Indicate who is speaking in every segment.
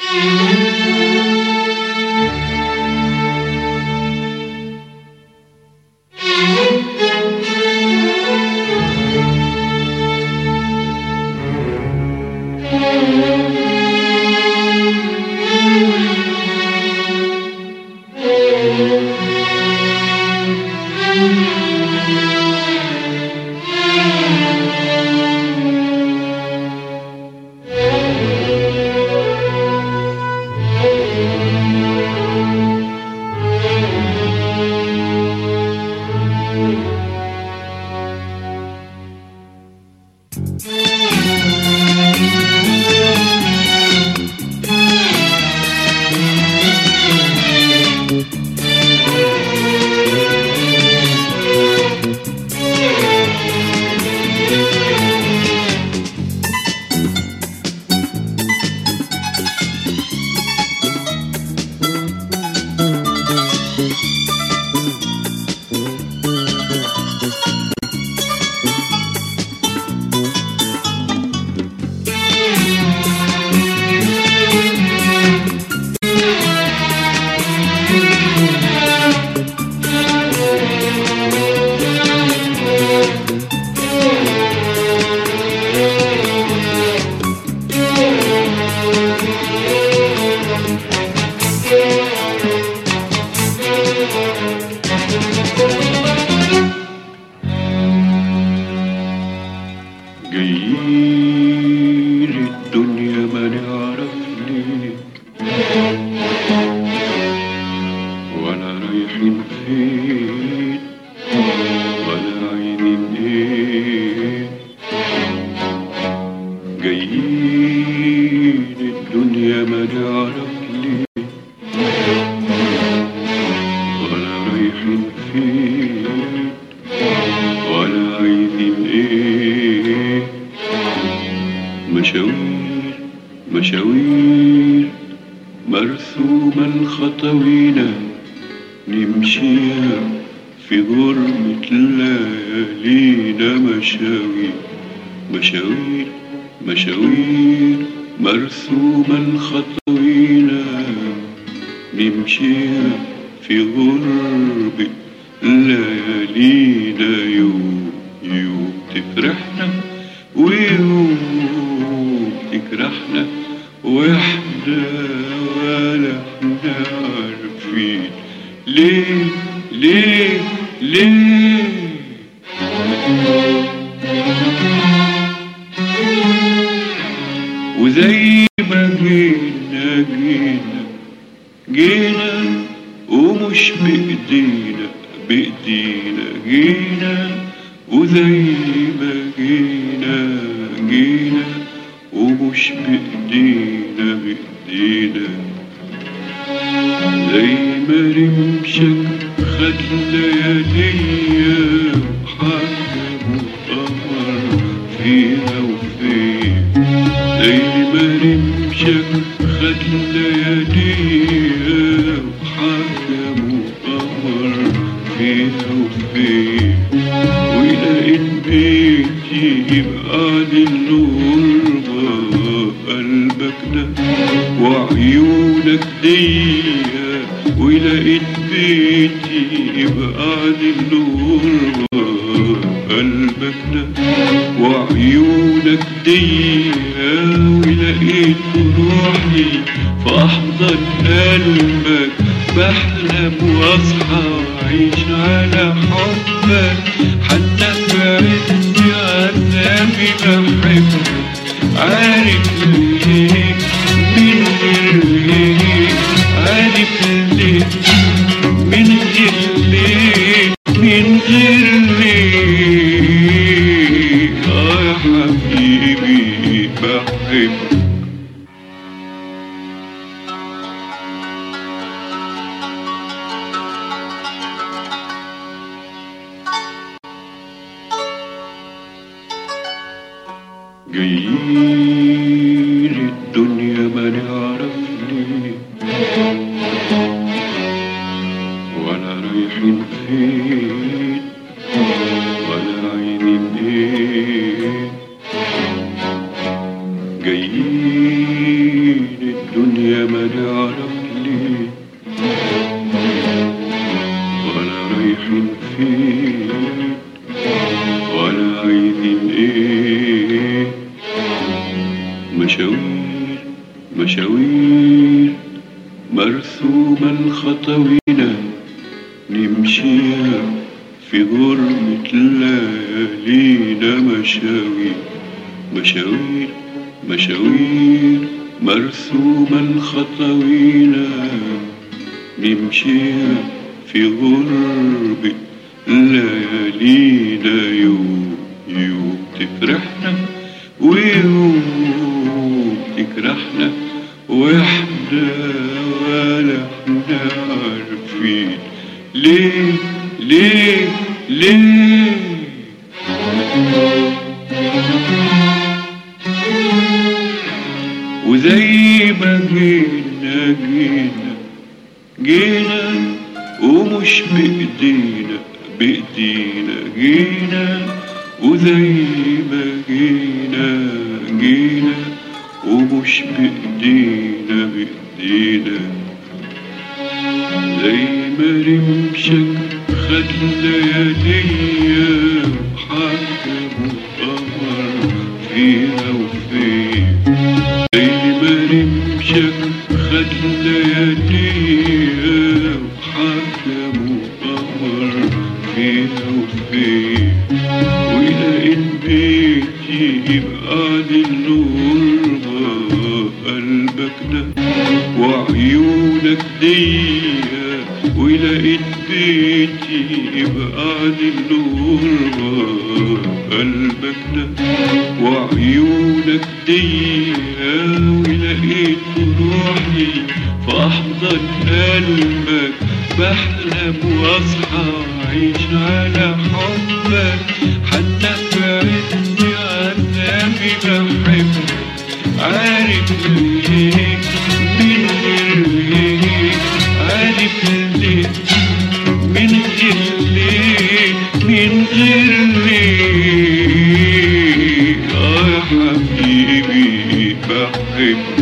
Speaker 1: جايين الدنيا ما نعرف ليه ولا رايحين فين ولا عايزين ايه جايين الدنيا ما نعرف ليه ولا رايحين فين ولا عايزين ايه مشاوير مشاوير مرسومة الخطوينة نمشيها في غربة ليالينا مشاوير مشاوير مشاوير مرسومة الخطوينة نمشيها في غربة ليالينا يوم يوم تفرحنا ويوم تجرحنا واحنا ولا احنا عارفين ليه ليه ليه وزي ما جينا جينا جينا ومش بإيدينا بإيدينا جينا وزي ما جينا جينا ومش بإيدينا بإيدينا زي ما رمشك خد لياليا وحكم وقمر فيها وفين زي ما رمشك خد لياليا وحكم وقمر فيها وفين ولقيت بيتي يبقى للغربة قلبك ده وعيونك ديا ولقيت بيتي يبقى للغربة قلبك ده وعيونك ديا ولقيت روحي في أحضن قلبك بحلم واصحى واعيش على حبك حتى في عز عذابي بحبك عارف ليه من غير ليه عارف ليه من غير ليه من غير ليه اه يا حبيبي بحبك جايين الدنيا ما نعرف ليه ولا رايحين فين ولا عايزين ايه جايين الدنيا الدنيا ما نعرف ليه ولا رايحين فين ولا عايزين ايه مشاوير مشاوير مرسومة الخطوينة نمشيها في غربة ليالينا مشاوير مشاوير مشاوير مرسومة الخطوينة نمشيها في غربة ليالينا يوم يوم تفرحنا ويوم تكرهنا واحنا ولا احنا عارفين ليه ليه ليه وزي ما جينا جينا جينا ومش بإيدينا بإيدينا جينا وزي ما جينا جينا ومش بإيدينا بإيدينا زي ما رمشك خد لياليا وحكم وقمر فيها وفيها زي ما رمشك خد لياليا وحكم وقمر فيها وفيها ولقيت بيتي يبقى دي الغربة قلبك ده وعيونك ديا ولقيت بيتي يبقى دي الغربة قلبك ده وعيونك ديا ولقيت روحي في أحضن قلبك بحلم واصحى عيش على حبك حتى في عز عذابي بحبك عارف ليه من غير ليه عارف ليه من غير ليه من غير ليه اه يا حبيبي بحبك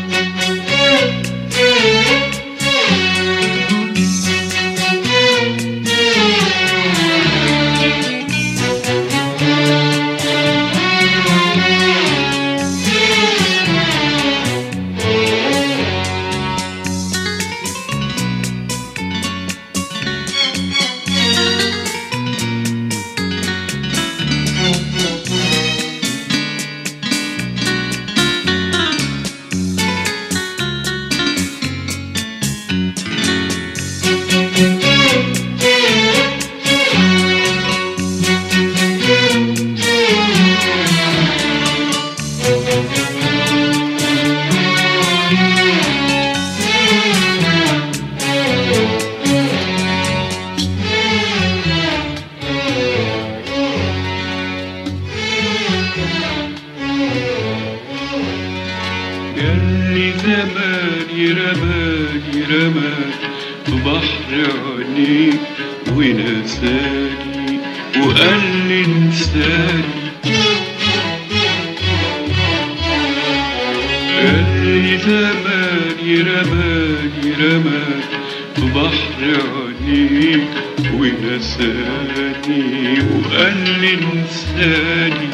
Speaker 1: ياللي زماني رماني رماني في بحر عينيك ونساني وقال لي انساني ياللي زماني رماني رماني في بحر عينيك ونساني وقال لي انساني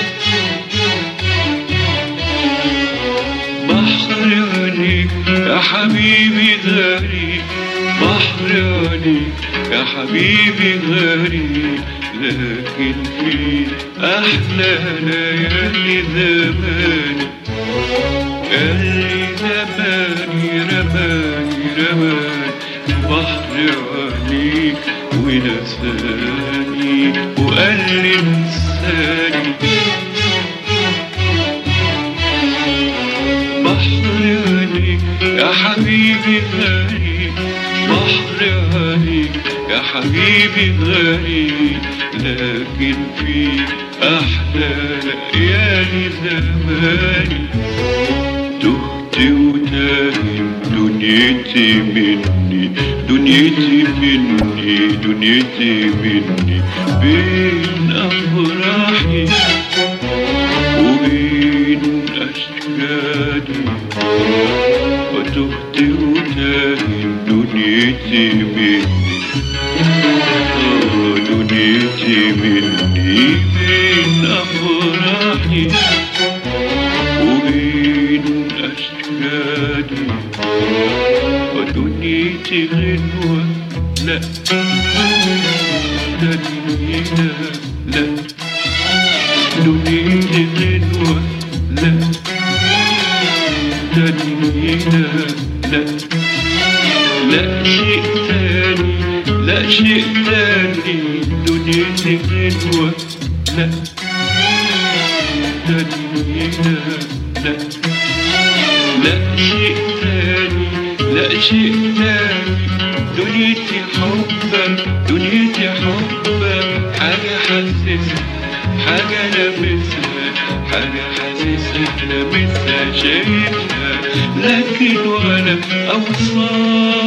Speaker 1: بحر عينيك يا حبيبي غريب بحر عينيك يا حبيبي غريب لكن في أحلى ليالي زماني اللي زماني رماني رماني بحر عينيك ونساني وقال لي انساني بحر عينيك يا حبيبي غريب بحر عينيك يا حبيبي غريب لكن في أحلى ليالي زماني تهت وتاهم دنيتي مني دنيتي مني دنيتي مني بين أفراحي وبين أشكالي وتهت وتاهت دنيتي مني آه، دنيتي مني بين أفراحي وبين أشكالي ودنيتي غنوة لا دنيا لا دنيتي غنوة لا دنيا لا لا شيء تاني لا شيء تاني دنيتي غنوة لا دنيا لا لا شيء تاني لا شيء تاني دنيتي حبك دنيتي حبك حاجة حسسها حاجة لمسها حاجة حاسسها لمسها شايفها لكن ولا أوصاف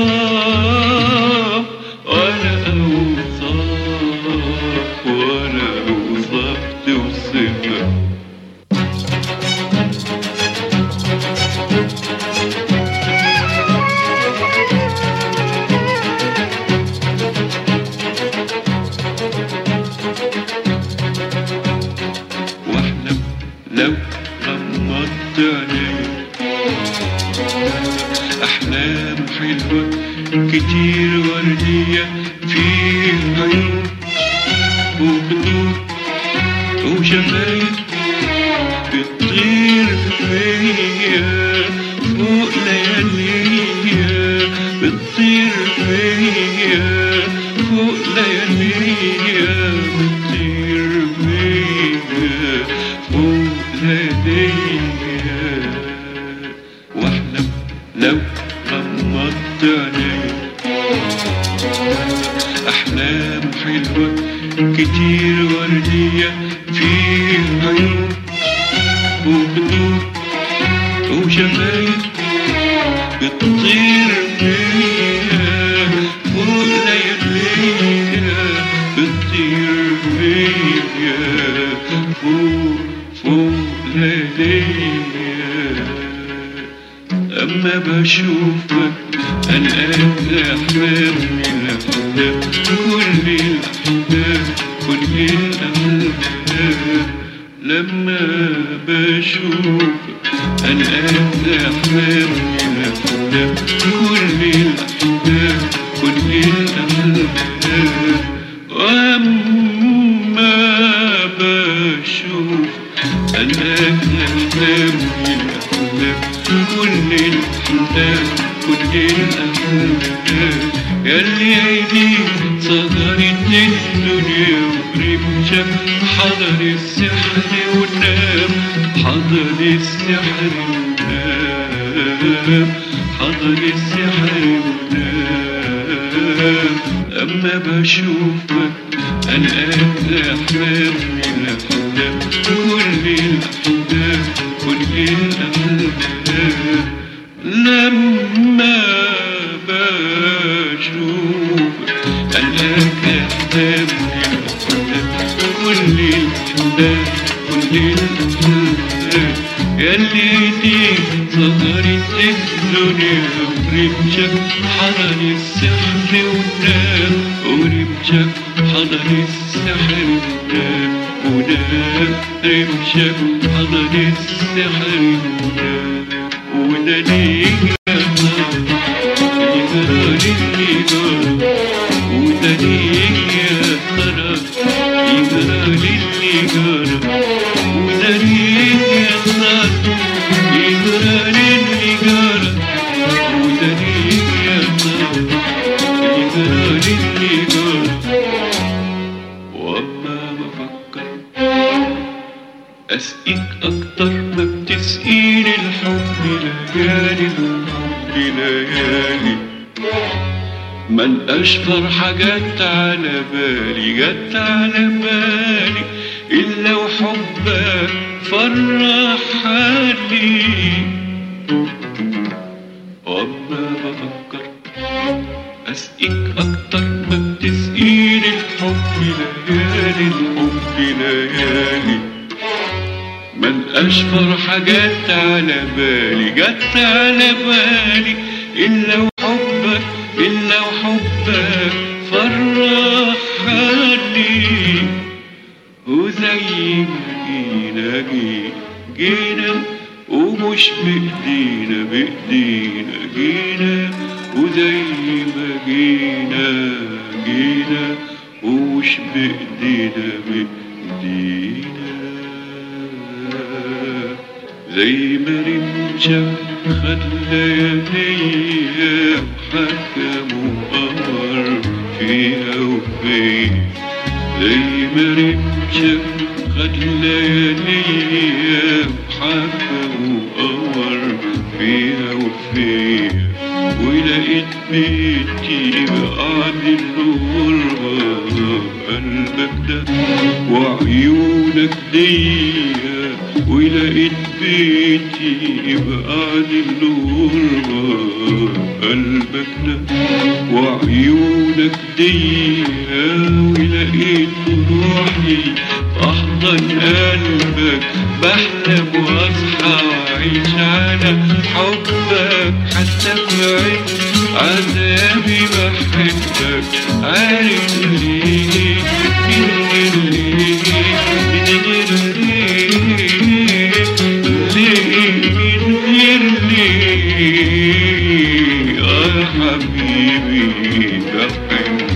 Speaker 1: ولا أوصاف ولا أوصاف توصفها واحلم لو غمضت عيني احلام حلوه كتير ورديه فيها عيون وخدود وشفايف بتطير فيا فوق لياليا بتطير فيا فوق لياليا بتطير فيا فوق لياليا واحلم لو غمضت عيني أحلام حلوة كتير وردية فيها عيون وخدود وشفايف بتطير فيها فوق لياليها بتطير فيها فوق فوق لياليها أما بشوفك ألقاك أحلام من الأحلام كل الأحلام كل الأحلام لما بشوفك ألقاك أحلام من الأحلام كل الأحلام كل الأحلام وأما بشوف ألقاك أحلام من الأحلام كل الأحلام كل الأحلام ياللي عينيك صغرت الدنيا ورمشة حضر السحر ونام حضر السحر ونام حضر السحر ونام أما بشوفك ألقاك أحلام من الأحلام كل الأحلام كل الأحلام لما بشوفك ألقاك أحلام من الأحلام كل الأحلام كل الأحلام ياللي ليك صغرت الدنيا ورمشك حضر السحر ونام ورمشك حضر السحر ونام ونام رمشك حضر السحر ونام وده ليك يا ترى يجرى للي جرى وده ليك يا ترى يجرى للي جرى وده ليك يا ترى يجرى للي جرى وده ليك يا ترى يجرى للي جرى واما بفكر اسقيك اكتر ما بتسقيني الحب ليالي الحب ليالي من أشطر حاجات على بالي جت على بالي إلا وحبك فرح حالي وأما بفكر أسقيك أكتر ما بتسقيني الحب ليالي الحب ليالي من أشفر حاجات على بالي جت على بالي إلا وحبك إلا وحبك فرحني وزي ما جينا جي- جينا ومش بإيدينا بإيدينا جينا وزي ما جينا جينا ومش بإيدينا بإيدينا زي ما رمشة خد لياليا وحكم وقمر فيها وفيا زي ما رمشة خد لياليا وحكم وقمر فيها وفيا ولقيت بيتي بعد الغربة قلبك ده وعيونك ديا ولقيت بيتي بعد الغربة قلبك ده وعيونك ديا ولقيت روحي أحضن قلبك بحلم وأصحى وأعيش على حبك حتى في عين عذابي بحبك عارف ليه من ليه من غير ليه ليه من غير ليه يا حبيبي بحبك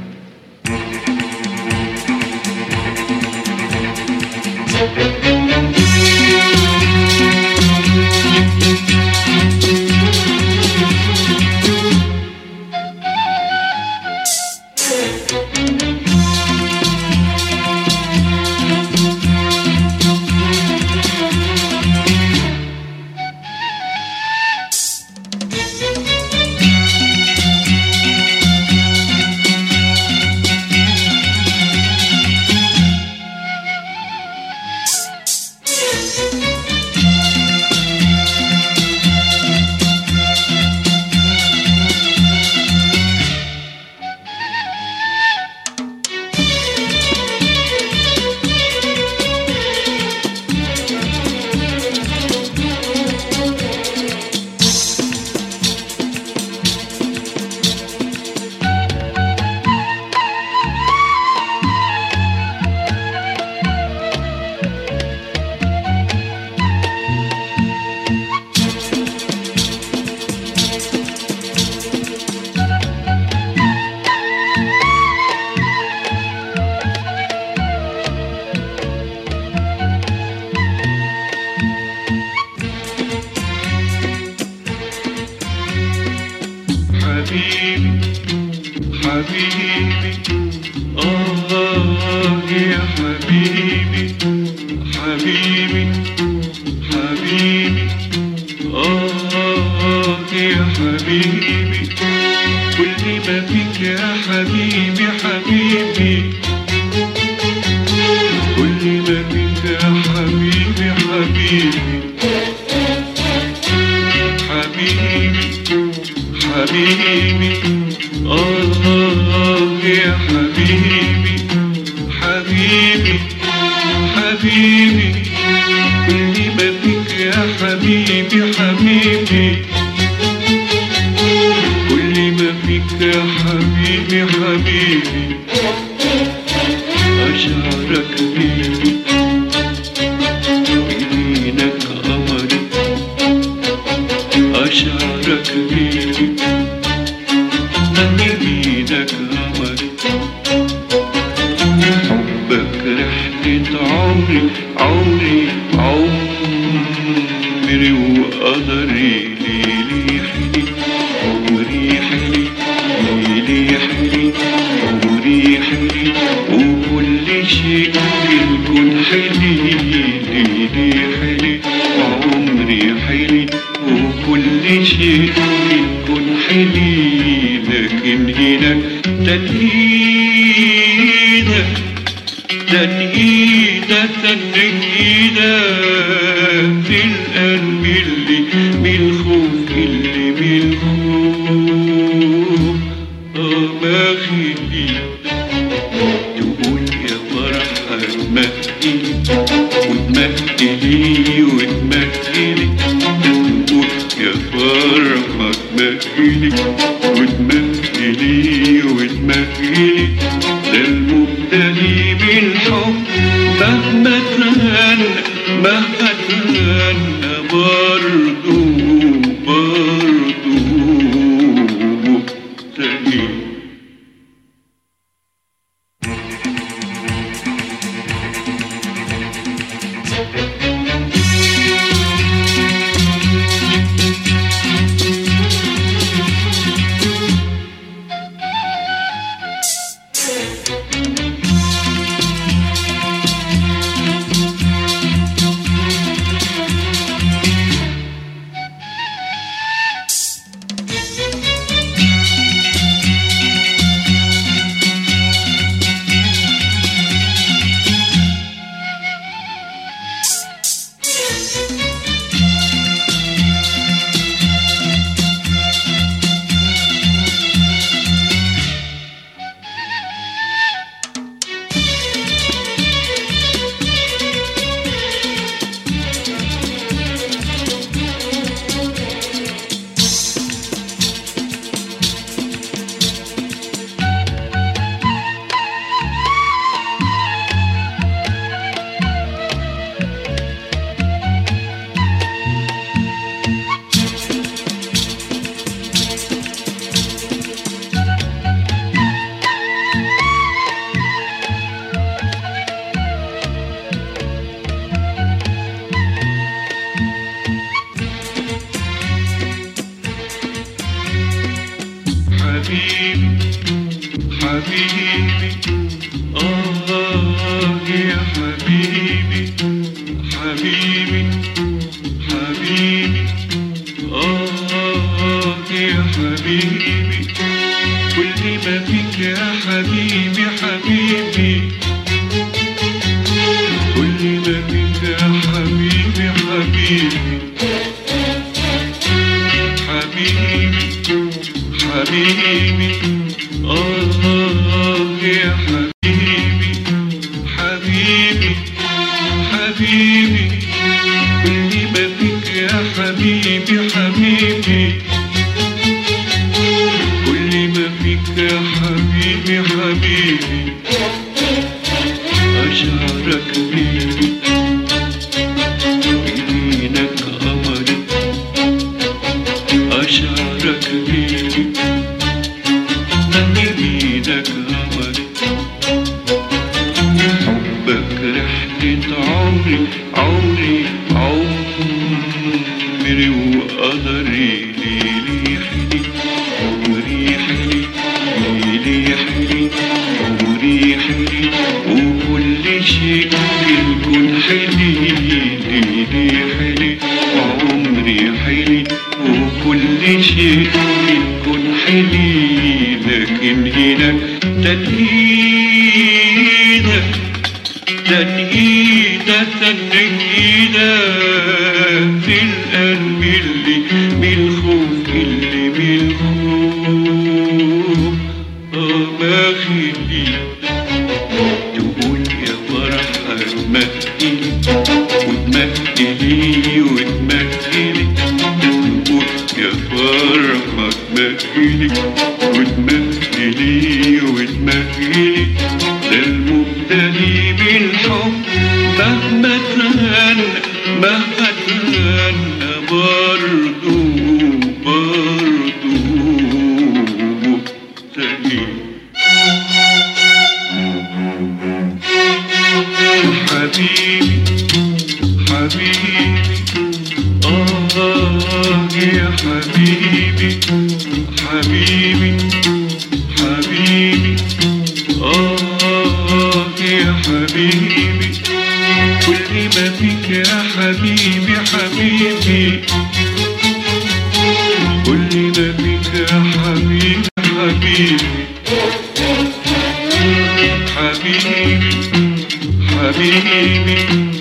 Speaker 1: حبيبي حبيبي آه يا حبيبي حبيبي حبيبي آه يا حبيبي كل ما فيك يا حبيبي حبيبي كل ما فيك يا حبيبي حبيبي حبيبي حبيبي الله يا حبيبي حبيبي حبيبي كل ما فيك يا حبيبي حبيبي كل ما فيك يا حبيبي حبيبي أشعرك بيدي بيدينك قمري أشعرك بيدي بيدك قمري حبك رحلة عمري عمري عمري وقدري ليلي حلي عمري حلي ليلي حلي عمري حلي وكل شيء في الكون حلي ليلي حلي عمري حلي وكل شيء في الكون حلي لكن هنا تنهيدك تنهيدة تنهيدة في القلب اللي بالخوف اللي بالخوف آه ما خلي تقول يا فرحة تمهدي وتمهدي فرحة تمهلي وتمهلي وتمهلي ده المبتلي بالحب مهما تهنى مهما تهنى برضو برضو مبتلي حبيبي حبيبي آه يا حبيبي حبيبي حبيبي آه يا حبيبي كل ما فيك يا حبيبي حبيبي كل ما فيك يا حبيبي حبيبي حبيبي حبيبي آه يا حبيبي حبيبي حبيبي كل ما فيك يا حبيبي حبيبي كل ما فيك يا حبيبي حبيبي أشعرك بيبي يمينك قمري أشعرك بيبي يمينك قمري حبك رحلة عمري عمري عمري وقدري ليلي حلي عمري حلي ليلي حلي عمري حلي وكل شيء في الكون حلي ليلي حلي وعمري حلي وكل شيء في الكون حلي لكن هناك تنهيدك تنهيدة تنهيدة في القلب اللي بالخوف اللي بالخوف آه ما خلي تقول يا فرحة تمهلي وتمهلي وتمهلي تقول يا فرحة تمهلي وتمهلي وتمهلي ده المبتلي بالحب مهما تهنى مهما تهنى برضو برضو مبتلي حبيبي حبيبي آه يا حبيبي حبيبي حبيبي آه يا حبيبي كل ما فيك يا حبيبي حبيبي كل ما فيك يا حبيبي حبيبي حبيبي حبيبي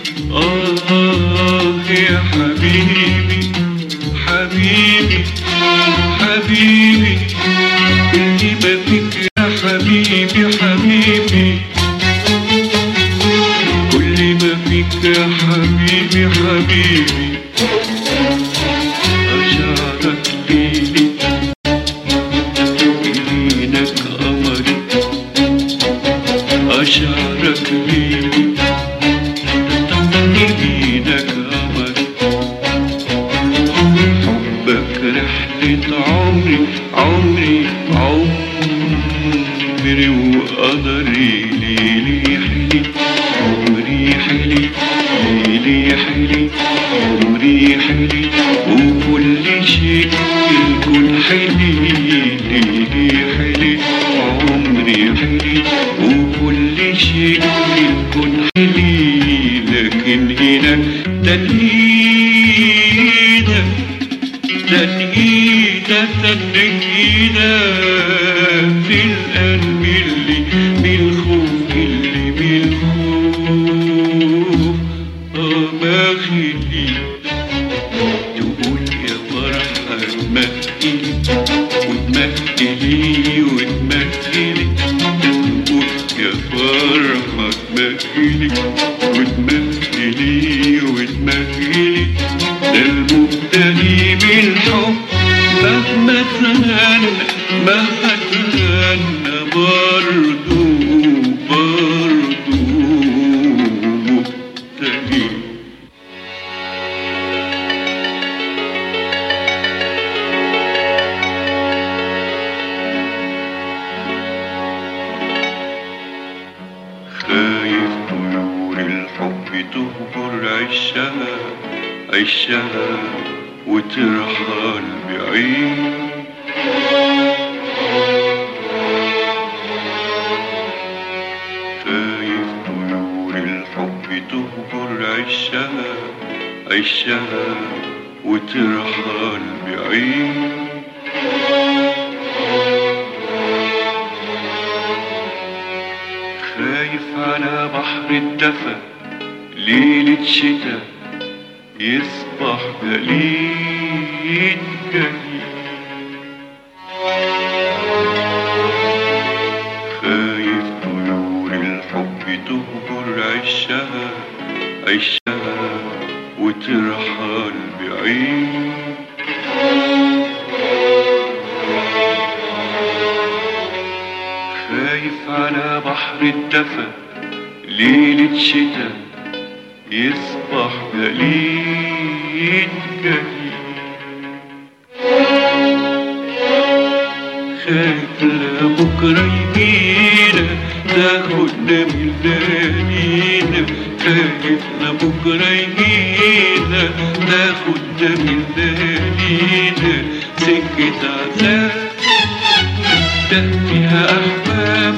Speaker 1: آه يا حبيبي حبيبي حبيبي كل ما فيك يا حبيبي حبيبي كل ما فيك يا حبيبي حبيبي أشعر خدت عمري عمري عمري وقدري ليلي حلي عمري حلي ليلي حلي عمري حلي وكل شيء الكل حلي ليلي حلي عمري حلي وكل شيء الكل حلي لكن هنا تنهيدة تنهيدة تنهيدة في القلب اللي بالخوف اللي بالخوف آه ما خلي تقول يا فرحة تمهلي وتمهلي وتمهلي تقول يا فرحة تمهلي وتمهلي وتمهلي ده المبتلي بالحب مهما تغنى مهما تغنى برضو برضو مبتلي خايف طيور الحب تهجر عشها عشها وترحل بعيد خايف طيور الحب تهجر عشها عشها وترحل بعيد خايف على بحر الدفا ليلة شتا يصبح جليد جليد خايف طيور الحب تهجر عشها عشها وترحل بعيد خايف على بحر الدفا ليلة شتا يصبح جليد جليد خايف لبكرة يجينا تاخدنا من ليالينا خايف لبكرة يجينا تاخدنا من ليالينا سكة عذاب ده فيها أحباب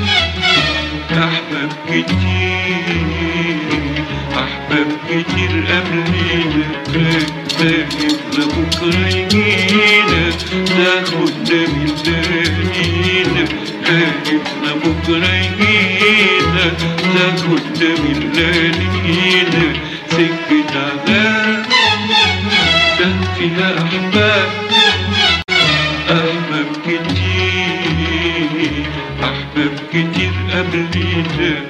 Speaker 1: أحباب كتير أحباب كتير قبلينا خايف لبكرة يجينا تاخدنا من ليالينا خايف لبكرة يجينا تاخدنا من ليالينا سكة عذاب ده فيها أحباب أحباب كتير أحباب كتير قبلينا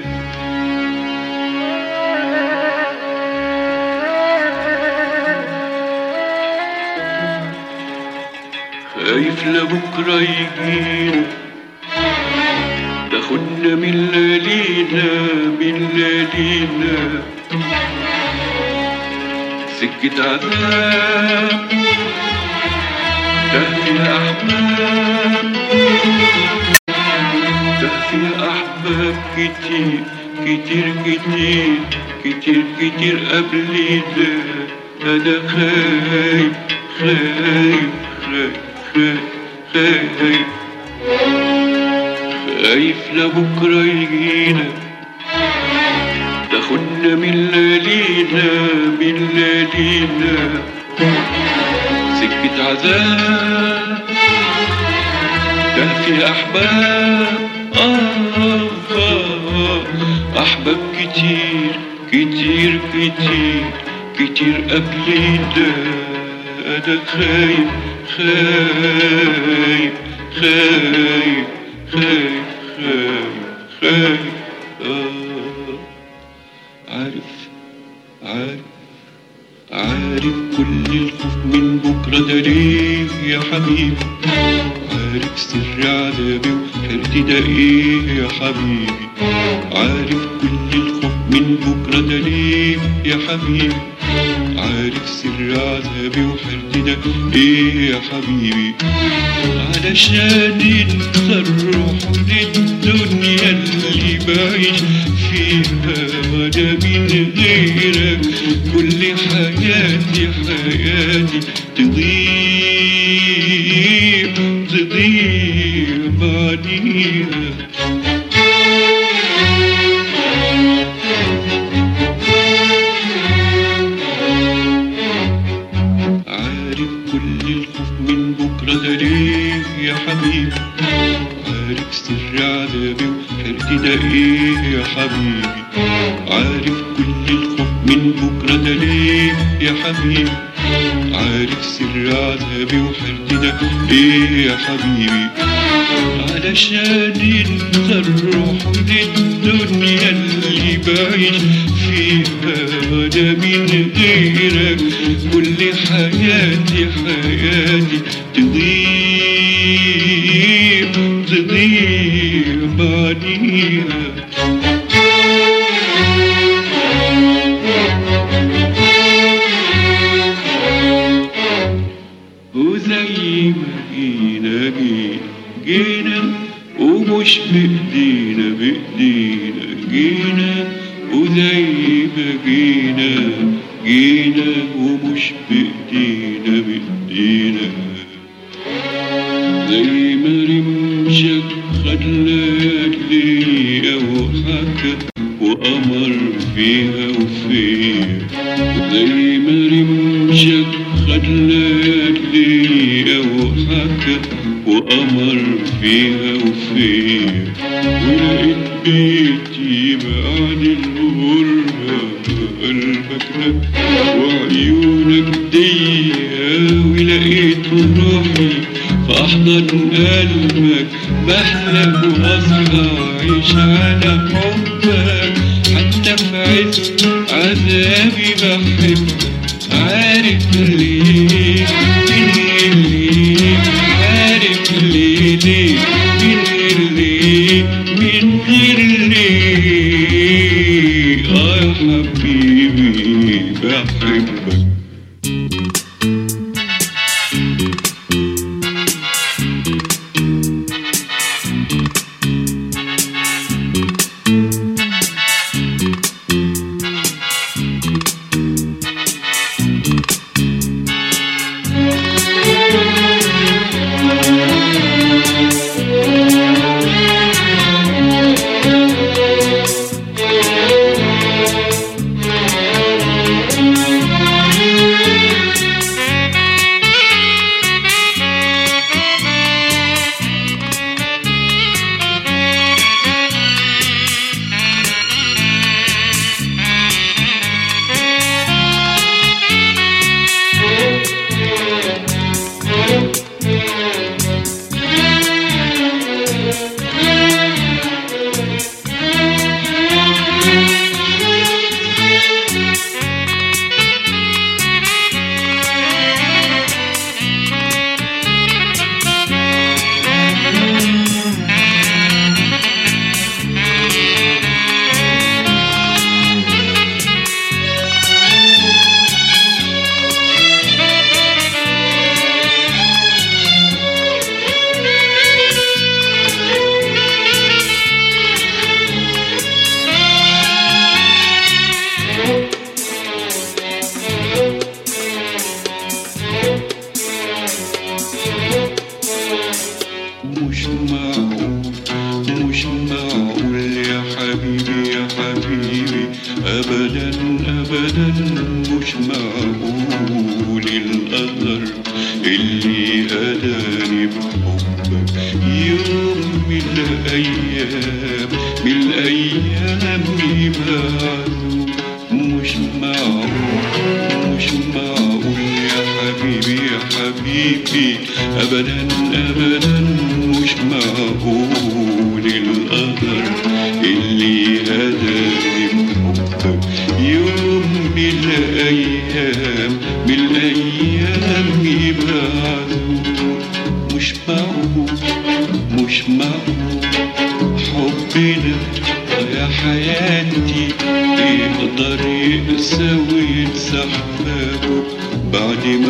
Speaker 1: خايف لبكرة يجينا تاخدنا من ليالينا من ليالينا سكة عذاب ده فيها أحباب ده فيها أحباب كتير كتير كتير كتير كتير قبلينا أنا خايف خايف خايف خايف خايف خايف لبكرة يجينا تاخدنا من ليالينا من ليالينا سكة عذاب ده فيها أحباب آه آه أحباب كتير كتير كتير كتير قبلينا أنا خايف خايف خايف خايف خايف خايف آه عارف عارف عارف كل الخوف من بكرة ده ليه يا حبيبي عارف سر عذابي وحيرتي ده ايه يا حبيبي عارف كل الخوف من بكرة ده ليه يا حبيبي عارف عارف سر عذابي وحرتي ده ايه يا حبيبي علشان انت الروح للدنيا اللي بعيش فيها وانا من غيرك كل حياتي حياتي تضيع تضيع بعديها عارف كل الخوف من بكرة ده ليه يا حبيبي عارف سر عذابي وحرتي ده ايه يا حبيبي عارف كل الخوف من بكرة ده ليه يا حبيبي عارف سر عذابي وحرتي ده ايه يا حبيبي علشان انت الروح للدنيا اللي بعيش فيها وانا من غيرك كل حياتي حياتي تضيع تضيع بعديها وزي ما جينا جينا جينا ومش بإيدينا بإيدينا جينا وزي ما جينا جينا ومش بإيدينا بإيدينا زي ما رمشك خلاك ليا وحكى وأمر فيها وفيها زي ما رمشك خلاك ليا وحكى وأمر فيها وفيها ولقيت بيتي بعد الغربة قلبك ده وعيونك ضيقة ولقيت روحي في أحضن قلبك بحلم وأصحى أعيش على حبك حتى في عز عذابي بحبك عارف ليه من ليه عارف ليه ليه من ليه من غير ليه آه يا حبيبي بحبك مش معقول مش معقول يا حبيبي يا حبيبي ابدا ابدا مش معقول القدر اللي اداني بحبك يوم من الايام من الايام يبعدوا مش معقول مش معقول يا حبيبي يا حبيبي ابدا ابدا مش معقول القدر اللي هداني بحبك يوم من الايام من الايام يبعدوا مش معقول مش معقول حبنا يا حياتي يقدر يقسى ويتسحبك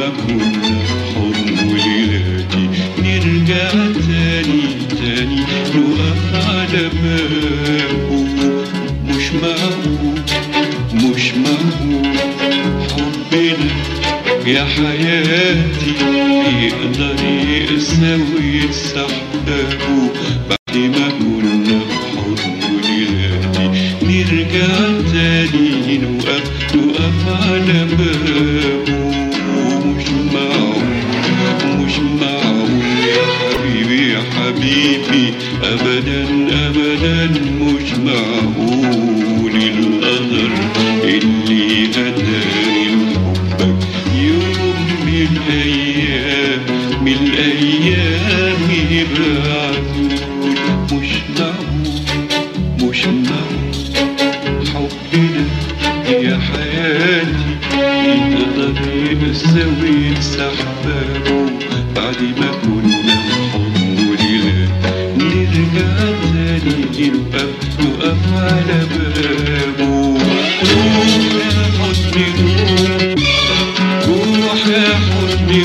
Speaker 2: ما كنا حضن ولادي نرجع تاني تاني نقف على بابه مش معقول مش معقول حبنا يا حياتي يقدر يساوي سحبه بعد ما كنا بحضن ولادي نرجع تاني نوقف نوقف على بابه مش معقول مش معقول يا حبيبي يا حبيبي ابدا ابدا مش معقول القدر اللي اتاني لحبك يوم من الايام من الايام معقول مش معقول مش معقول حبنا يا حياتي يقدر يساوي سحبه بعد ما كنا حضن ولاد نرجع تاني نقف نقف على بابه روح يا حضني روح يا حضني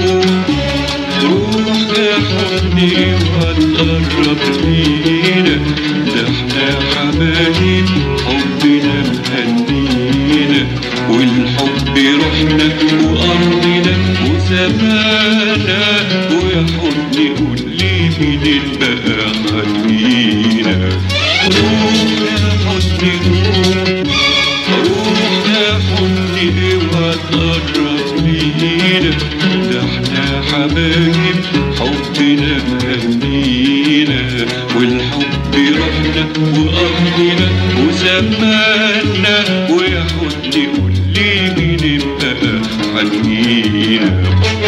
Speaker 2: روح يا حضني وتقرب لينا ده احنا حبايب حبنا مهنينا والحب روحنا وارضنا وزمانا ويا حضني قول لي مين بقى خلينا روح يا حضني روح يا حضني وتقرب لينا ده احنا حبايب حبنا مهنينا والحب روحنا وارضنا وزماننا ويا حضني قول لي مين بقى حنينا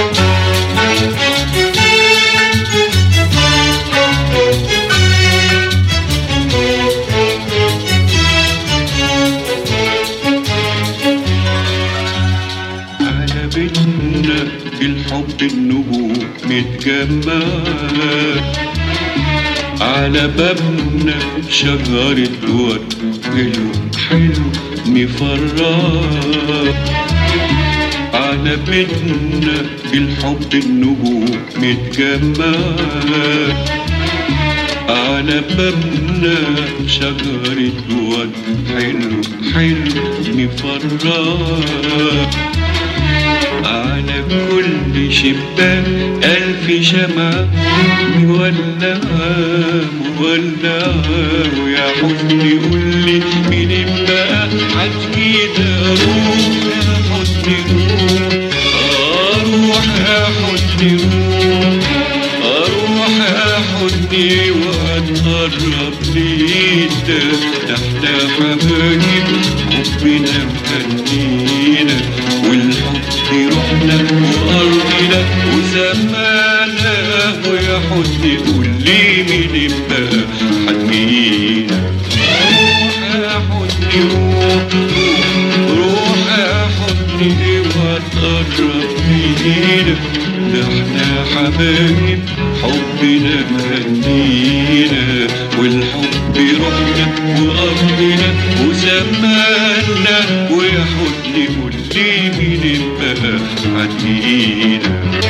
Speaker 2: على بيتنا بالحب النجوم متجمعة على بابنا شجرة ورد حلو حلو مفرح على بيتنا بالحب النجوم متجمعة على بابنا شجرة ورد حلو حلو مفرح على كل شباك ألف شمعة مولعة مولعة ويا حسني قولي مين بقى حكينا روح يا حسني روح أروح يا حسني روح أروح يا حسني وأتقرب ليك احنا حبايب حبنا مهنينا والحب روحنا وأرضنا وزمانا ويا حسني قول لي مين بقى حنينا روح يا حسني روح روح يا حسني وتقرب لينا ده احنا حبايب حبنا مهنينا والحب روحنا وأرضنا وزماننا ويا حسني قول لي مين بقى حنينا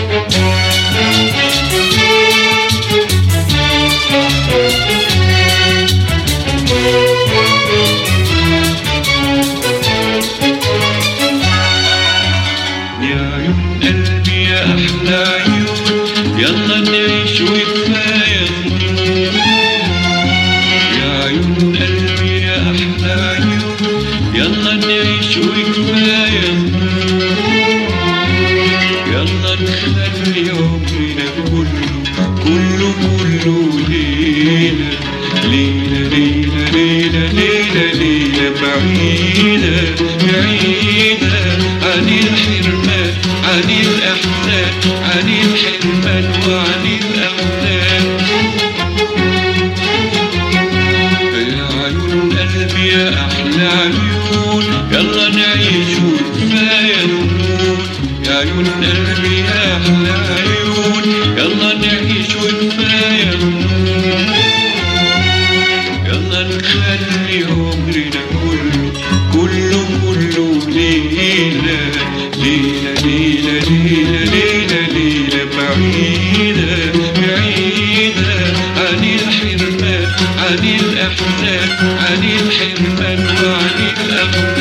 Speaker 2: يا عيون قلبي يا أحلى عيون يلا نعيش وكفاية ظنون يا عيون قلبي يا أحلى عيون يلا نعيش وكفاية ظنون يلا نخلي عمرنا كله كله كله ليلة ليلة ليلة ليلة ليلة ليلة بعيدة بعيدة عن الحرمان عن الأحزان عن الحرمان وعن الأحزان يا عيون قلبي يا أحلى عيون يلا نعيش وكفاية نموت يا عيون قلبي يا أحلى عيون يلا نعيش وكفاية نموت يلا نخلي عمرنا كله كله كله ليلة ليلة ليلة ليلة عن الحرمان وعن الأغوار